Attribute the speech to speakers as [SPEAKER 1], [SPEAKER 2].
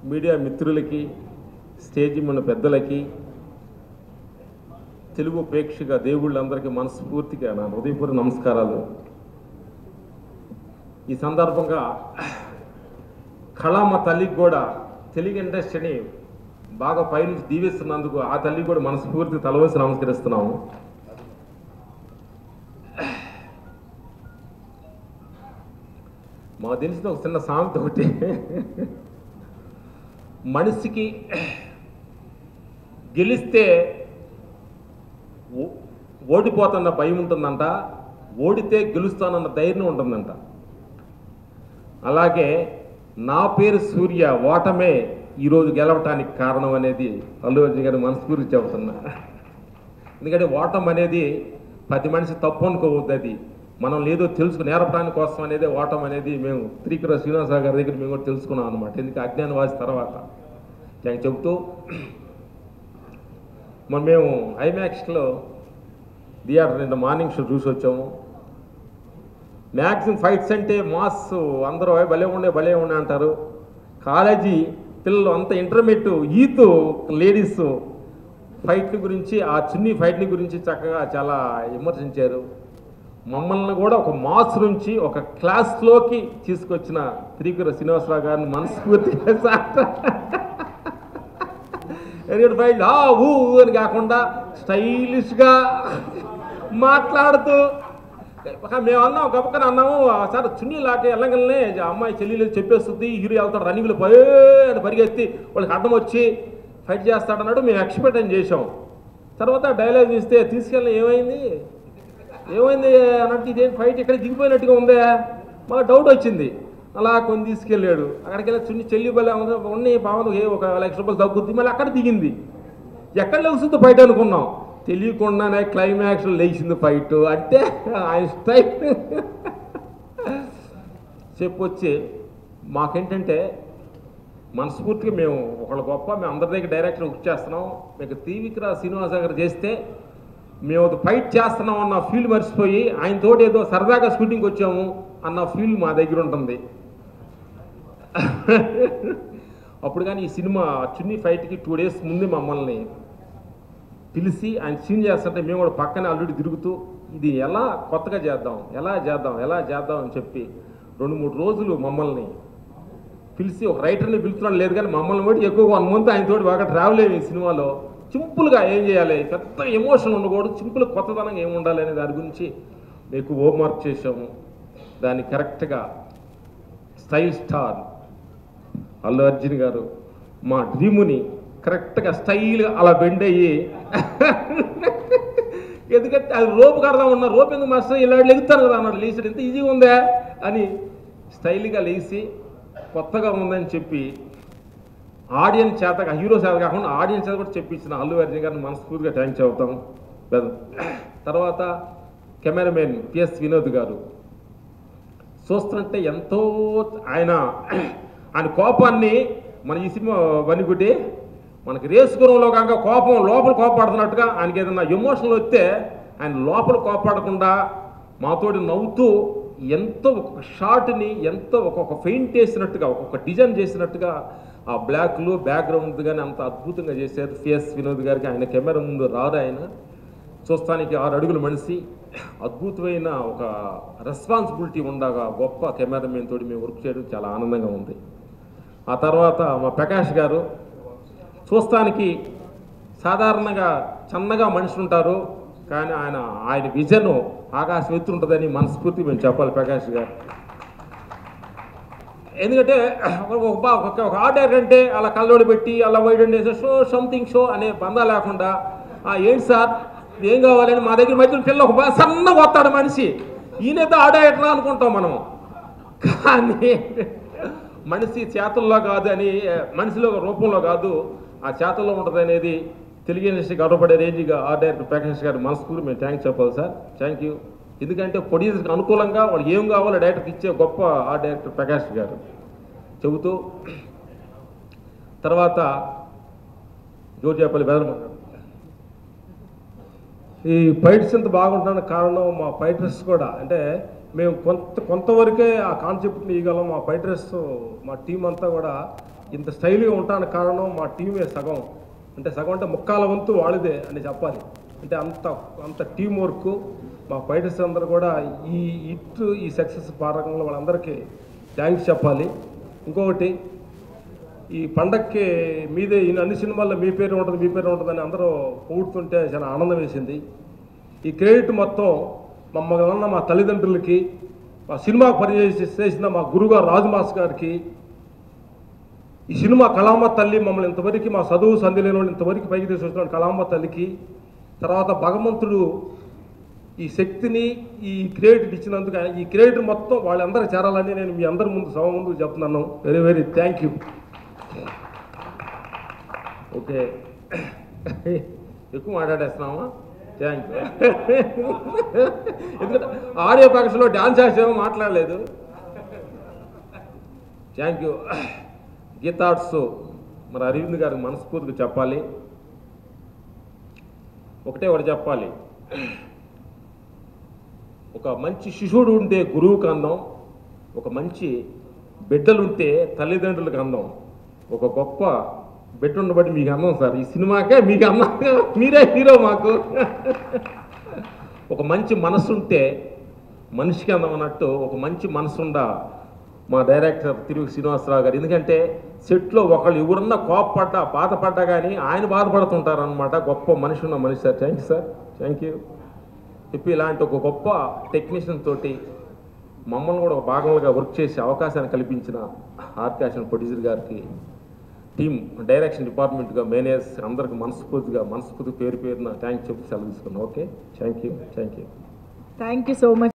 [SPEAKER 1] media మిత్రులకి stage మన పెద్దలకి తెలుగు ప్రేక్షక దేవుళ్ళందరికీ మనస్ఫూర్తిగా నా హృదయపూర్వక నమస్కారాలు ఈ సందర్భంగా కళామ తల్లికి కూడా తెలుగు ఇండస్ట్రీని బాగా పైనుంచి దీవిస్తున్నందుకు ఆ తల్లికి కూడా మనస్ఫూర్తి తలవేసి నమస్కరిస్తున్నాము మాకు తెలిసిన ఒక చిన్న సామెత ఒకటి మనిషికి గెలిస్తే ఓ- ఓడిపోతున్న భయం ఉంటుందంట ఓడితే గెలుస్తానన్న ధైర్యం ఉంటుందంట అలాగే నా పేరు సూర్య ఓటమే ఈరోజు గెలవటానికి కారణం అనేది అల్లు అర్జున్ గారి మనస్ఫూర్తి చెబుతున్నా ఎందుకంటే ఓటం అనేది ప్రతి మనిషి తప్పు అనుకోవద్దు అది మనం లేదో తెలుసుకు నేర్పడానికి కోసం అనేది ఓటం అనేది మేము త్రికర శ్రీనివాస గారి దగ్గర మేము కూడా తెలుసుకున్నాం అనమాట ఎందుకు అజ్ఞానవాసి తర్వాత నేను చెబుతూ మరి మేము ఐమాక్స్లో థియేటర్ నిన్న మార్నింగ్ షో చూసి వచ్చాము మ్యాక్సిమం ఫైట్స్ అంటే మాస్ అందరూ "ఏ, భలే ఉండే భలే ఉండే అంటారు కాలేజీ పిల్లలు అంత ఇంటర్మీడియట్ ఈత్ లేడీస్ ఫైట్ల గురించి ఆ చున్నీ ఫైట్ల గురించి చక్కగా చాలా విమర్శించారు మమ్మల్ని కూడా ఒక మాస్ నుంచి ఒక క్లాస్లోకి తీసుకొచ్చిన త్రిపుర శ్రీనివాసరావు గారిని మనస్ఫూర్తిగా ఎందుకంటే ఫైట్ ఆ ఊ ఊ అని కాకుండా స్టైలిష్గా మాట్లాడుతూ ఒక మేము అన్నాం గబక్కన అన్నాము "ఆ సార్ చున్నీ లాగే వెళ్ళగలనే అమ్మాయి చెల్లెలు చెప్పేస్తుంది హీరో వెళ్తాడు రన్నింగ్లో పోయే అని పరిగెత్తి వాళ్ళకి అడ్డం వచ్చి ఫైట్ చేస్తాడన్నాడు మేము ఎక్స్పెక్ట్ అని చేసాం తర్వాత డైలాగ్ చూస్తే తీసుకెళ్ళి ఏమైంది ఏమైంది అన్నట్టు ఇదేం ఫైట్ ఇక్కడ దిగిపోయినట్టుగా ఉందే మాకు డౌట్ వచ్చింది అలా కొన్ని తీసుకెళ్ళాడు అక్కడికి వెళ్ళి చున్ని చెల్లి బలే ఉంది ఉన్నాయి బాగుంది ఏ ఒక లక్ష రూపాయలు తగ్గుద్ది మళ్ళీ అక్కడ దిగింది ఎక్కడ లెగుస్తుంది ఫైట్ అనుకున్నాం తెలియకుండానే క్లైమాక్స్ లేచింది ఫైట్ అంటే ఆయన స్టైల్ చెప్పొచ్చి మాకేంటంటే మనస్ఫూర్తిగా మేము ఒకళ్ళ గొప్ప మేము అందరి దగ్గర డైరెక్టర్ బుక్ చేస్తున్నాం మీకు తీవికరా శ్రీనివాస గారు చేస్తే మేము ఒక ఫైట్ చేస్తున్నాం అన్న ఫీల్ మర్చిపోయి ఆయన తోటి ఏదో సరదాగా షూటింగ్కి వచ్చాము అన్న ఫీల్ మా దగ్గర ఉంటుంది అప్పుడు కానీ ఈ సినిమా చున్నీ ఫైట్కి టూ డేస్ ముందే మమ్మల్ని పిలిచి ఆయన సీన్ చేస్తుంటే మేము కూడా పక్కనే ఆల్రెడీ తిరుగుతూ ఇది ఎలా కొత్తగా చేద్దాం ఎలా చేద్దాం ఎలా చేద్దాం అని చెప్పి రెండు మూడు రోజులు మమ్మల్ని పిలిచి ఒక రైటర్ని పిలుస్తున్నాడు లేదు కానీ మమ్మల్ని బట్టి ఎక్కువ వన్ మంత్ ఆయన తోటి బాగా ట్రావెల్ అయ్యి ఈ సినిమాలో సింపుల్గా ఏం చేయాలి పెద్ద ఎమోషన్ ఉండకూడదు సింపుల్ కొత్తదనంగా ఏం ఉండాలి అనే దాని గురించి మీకు హోంవర్క్ చేసాము దాన్ని కరెక్ట్గా స్టైల్ స్టార్ అల్లు అర్జున్ గారు మా డ్రీముని కరెక్ట్గా స్టైల్గా అలా బెండ్ అయ్యి ఎందుకంటే అది రోపు కడదా ఉన్న రోపు ఎందుకు మాస్టర్ ఇలా లెగుతాను కదా అన్నాడు లేచాడు ఎంత ఈజీగా ఉందా అని స్టైల్గా లేచి కొత్తగా ఉందని చెప్పి ఆడియన్స్ చేత హీరో చేత కాకుండా ఆడియన్స్ చేత కూడా చెప్పించిన అల్లు అర్జున్ గారిని మనస్ఫూర్తిగా థ్యాంక్స్ చెబుతాం తర్వాత కెమెరామెన్ పిఎస్ వినోద్ గారు చూస్తుంటే ఎంతో ఆయన ఆయన కోపాన్ని మన ఈ సినిమా వనిగుడ్డి మనకి రేసుగురంలో కాక కోపం లోపల కోపాడుతున్నట్టుగా ఆయనకి ఏదైనా ఎమోషనల్ వస్తే ఆయన లోపల కోపాడకుండా మాతోటి నవ్వుతూ ఎంతో ఒక్కొక్క షార్ట్ని ఎంతో ఒక్కొక్క పెయింట్ చేసినట్టుగా ఒక్కొక్క డిజైన్ చేసినట్టుగా ఆ బ్లాక్లు బ్యాక్గ్రౌండ్ కానీ అంత అద్భుతంగా చేశారు ఫేస్ వినోద్ గారికి ఆయన కెమెరా ముందు రారు ఆయన చూస్తానికి ఆరు అడుగుల మనిషి అద్భుతమైన ఒక రెస్పాన్సిబిలిటీ ఉండగా గొప్ప కెమెరామెన్ తోటి మేము వర్క్ చేయడం చాలా ఆనందంగా ఉంది ఆ తర్వాత మా ప్రకాష్ గారు చూస్తానికి సాధారణంగా చన్నగా మనిషి ఉంటారు కానీ ఆయన ఆయన విజన్ ఆకాశం ఎత్తు ఉంటుందని మనస్ఫూర్తి మేము చెప్పాలి ప్రకాష్ గారు ఎందుకంటే ఒక బా- ఒక ఒక ఆర్డర్ అంటే అలా కళ్ళోడి పెట్టి అలా wide and show something show అనే బందా లేకుండా "ఆ, ఏంటి సార్ ఏం కావాలని మా దగ్గర మధ్యలో పిల్ల ఒక బా- సన్నగా వస్తాడు మనిషి ఈయనైతే ఆర్డర్ ఎట్లా అనుకుంటాం మనం కానీ మనిషి చేతుల్లో కాదు అని మనిషిలో ఒక రూపంలో కాదు ఆ చేతుల్లో ఉంటుంది అనేది తెలుగు ఇండస్ట్రీ గడవబడే రేంజ్గా ఆ డైరెక్టర్ ప్రకాష్ గారు మనస్ఫూర్తి మేము థ్యాంక్స్ చెప్పాలి సార్ థ్యాంక్ యూ ఎందుకంటే ప్రొడ్యూసర్కి అనుకూలంగా వాళ్ళు ఏం కావాలో డైరెక్టర్కి ఇచ్చే గొప్ప ఆ డైరెక్టర్ ప్రకాష్ గారు చెబుతూ తర్వాత జోజాపల్లి బెదరమ్మ గారు ఈ ఫైట్స్ ఇంత బాగుండడానికి కారణం మా ఫైటర్స్ కూడా అంటే మేము కొంత కొంతవరకే ఆ కాన్సెప్ట్ని ఇవ్వగలం మా ఫైటర్స్ మా టీం అంతా కూడా ఇంత స్టైల్గా ఉండడానికి కారణం మా టీమే సగం అంటే సగం అంటే ముక్కాల వంతు వాళ్ళదే అని చెప్పాలి అంటే అంత అంత టీం వర్క్ మా ఫైటర్స్ అందరూ కూడా ఈ ఇట్ ఈ సక్సెస్ పారకంలో వాళ్ళందరికీ థ్యాంక్స్ చెప్పాలి ఇంకొకటి ఈ పండక్కి మీదే ఈ అన్ని సినిమాల్లో మీ పేరు ఉంటుంది మీ పేరు ఉంటుందని అందరూ పొగుడుతుంటే చాలా ఆనందం వేసింది ఈ క్రెడిట్ మొత్తం మమ్మల్ని అన్న మా తల్లిదండ్రులకి మా సినిమా పనిచేసి చేసిన మా గురుగారు రాజుమాస్ గారికి ఈ సినిమా కళామ తల్లి మమ్మల్ని ఇంతవరకు మా చదువు సంధి లేని వాళ్ళు ఇంతవరకు పైకి తీసుకొచ్చిన కళామ తల్లికి తర్వాత భగవంతుడు ఈ శక్తిని ఈ క్రెడిట్ ఇచ్చినందుకు ఈ క్రెడిట్ మొత్తం వాళ్ళందరికీ చేరాలని నేను మీ అందరి ముందు సభ ముందు చెప్తున్నాను very very thank you okay ఎక్కువ మాట్లాడేస్తున్నామా థ్యాంక్ యూ ఎందుకంటే ఆడియో ప్రకటనలో డ్యాన్స్ చేసేమో మాట్లాడలేదు థ్యాంక్ యూ గీతార్ట్స్ మరి అరవింద్ గారికి మనస్ఫూర్తిగా చెప్పాలి ఒకటే ఒకటి చెప్పాలి ఒక మంచి శిశువుడు ఉంటే గురువుకి అందం ఒక మంచి బిడ్డలుంటే తల్లిదండ్రులకు అందం ఒక గొప్ప బిడ్డ ఉండబట్టి మీకు అందం సార్ ఈ సినిమాకే మీకు అందం మీరే హీరో మాకు ఒక మంచి మనసు ఉంటే మనిషికి అందం అన్నట్టు ఒక మంచి మనసుండ మా డైరెక్టర్ తిరుగు శ్రీనివాసరావు గారు ఎందుకంటే సెట్లో ఒకళ్ళు ఎవరన్నా కోపపడ్డా బాధపడ్డా కానీ ఆయన బాధపడుతుంటారు అనమాట గొప్ప మనిషి ఉన్న మనిషి sir thank you sir thank you చెప్పి ఇలాంటి ఒక గొప్ప టెక్నీషియన్ తోటి మమ్మల్ని కూడా ఒక భాగంగా వర్క్ చేసే అవకాశాన్ని కల్పించిన ఆర్కాషన్ ప్రొడ్యూసర్ గారికి టీమ్ డైరెక్షన్ డిపార్ట్మెంట్గా మేనేజర్స్ అందరికి మనస్ఫూర్తిగా మనస్ఫూర్తి పేరు పేరున థ్యాంక్ చెప్పి సెలవు తీసుకున్నాను okay thank you thank you
[SPEAKER 2] thank you so much